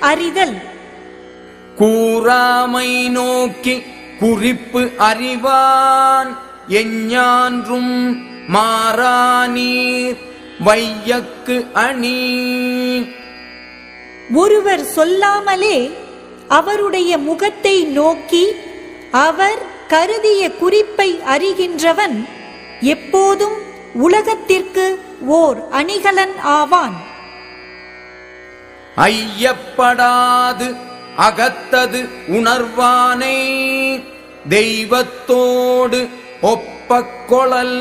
அறிதல் கூறாமை நோக்கி குறிப்பு அறிவான் எஞ்ஞான்றும் மாறானீர் வையக்கு அணி ஒருவர் சொல்லாமலே அவருடைய முகத்தை நோக்கி அவர் கருதிய குறிப்பை அறிகின்றவன் எப்போதும் உலகத்திற்கு ஓர் அணிகலன் ஆவான் ஐயப்படாது அகத்தது உணர்வானை தெய்வத்தோடு ஒப்பக்கொளல்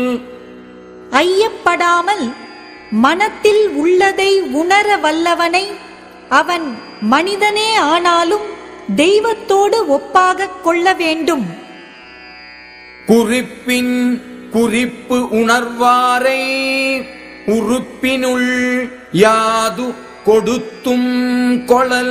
ஐயப்படாமல் மனத்தில் உள்ளதை உணர வல்லவனை அவன் மனிதனே ஆனாலும் தெய்வத்தோடு ஒப்பாகக் கொள்ள வேண்டும் குறிப்பின் குறிப்பு உணர்வாரை உறுப்பினுள் யாது கொடுத்தும் கொளல்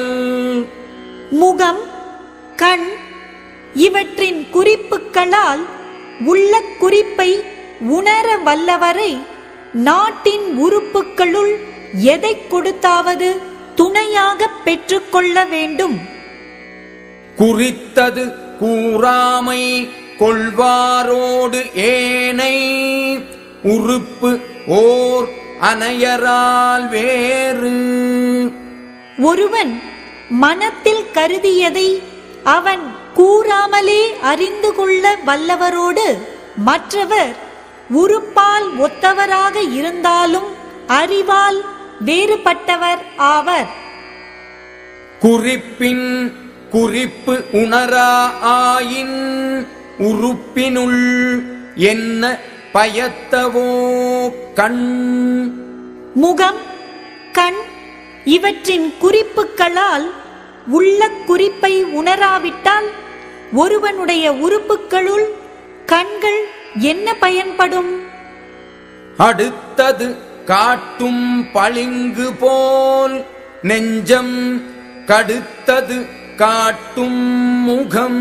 முகம் கண் இவற்றின் குறிப்புகளால் உள்ள குறிப்பை உணர வல்லவரை நாட்டின் உறுப்புகளுள் எதை கொடுத்தாவது துணையாக பெற்றுக்கொள்ள வேண்டும் குறித்தது கூறாமை கொள்வாரோடு ஏனை உறுப்பு ஓர் அனையரால் வேறு ஒருவன் மனத்தில் கருதியதை அவன் கூறாமலே அறிந்து கொள்ள வல்லவரோடு மற்றவர் உறுப்பால் ஒத்தவராக இருந்தாலும் அறிவால் வேறுபட்டவர் ஆவர் குறிப்பின் குறிப்பு உணரா ஆயின் உறுப்பினுள் என்ன பயத்தவோ கண் முகம் கண் இவற்றின் குறிப்புகளால் உள்ள குறிப்பை உணராவிட்டால் ஒருவனுடைய உறுப்புகளுள் கண்கள் என்ன பயன்படும் அடுத்தது காட்டும் பளிங்கு போல் நெஞ்சம் கடுத்தது காட்டும் முகம்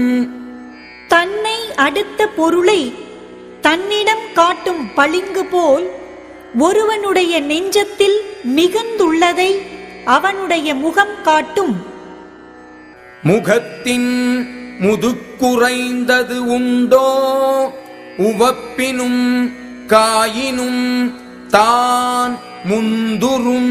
தன்னை அடுத்த பொருளை தன்னிடம் காட்டும் பளிங்கு போல் ஒருவனுடைய நெஞ்சத்தில் மிகுந்துள்ளதை அவனுடைய முகம் காட்டும் முகத்தின் முதுக்குறைந்தது உண்டோ உவப்பினும் காயினும் தான் முந்துரும்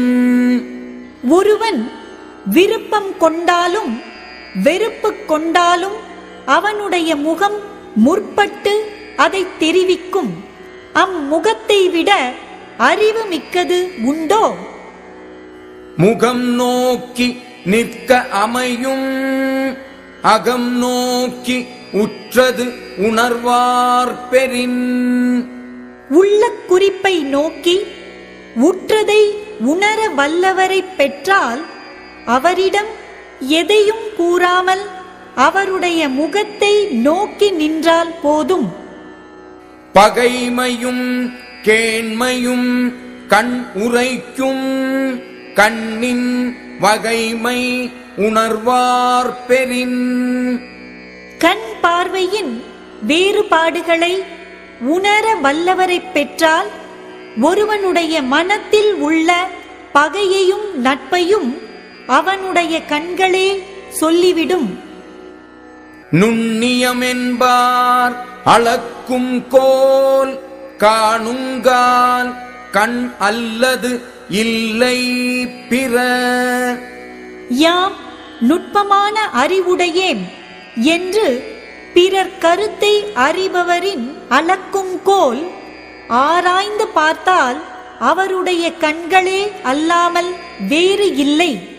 ஒருவன் விருப்பம் கொண்டாலும் வெறுப்பு கொண்டாலும் அவனுடைய முகம் முற்பட்டு அதை தெரிவிக்கும் அம்முகத்தை விட அறிவு மிக்கது உண்டோ முகம் நோக்கி நிற்க அமையும் அகம் நோக்கி உற்றது உணர்வார் பெறின் உள்ள குறிப்பை நோக்கி உற்றதை உணர வல்லவரை பெற்றால் அவரிடம் எதையும் கூறாமல் அவருடைய முகத்தை நோக்கி நின்றால் போதும் பகைமையும் கேண்மையும் கண் உரைக்கும் கண்ணின் வகைமை உணர்வார் பெறின் கண் பார்வையின் வேறுபாடுகளை உணர வல்லவரை பெற்றால் ஒருவனுடைய மனத்தில் உள்ள பகையையும் நட்பையும் அவனுடைய கண்களே சொல்லிவிடும் நுண்ணியமென்பார் அளக்கும் கோல் காணுங்கால் கண் அல்லது இல்லை பிற யாம் நுட்பமான அறிவுடையேன் என்று பிறர் கருத்தை அறிபவரின் அளக்கும் கோல் ஆராய்ந்து பார்த்தால் அவருடைய கண்களே அல்லாமல் வேறு இல்லை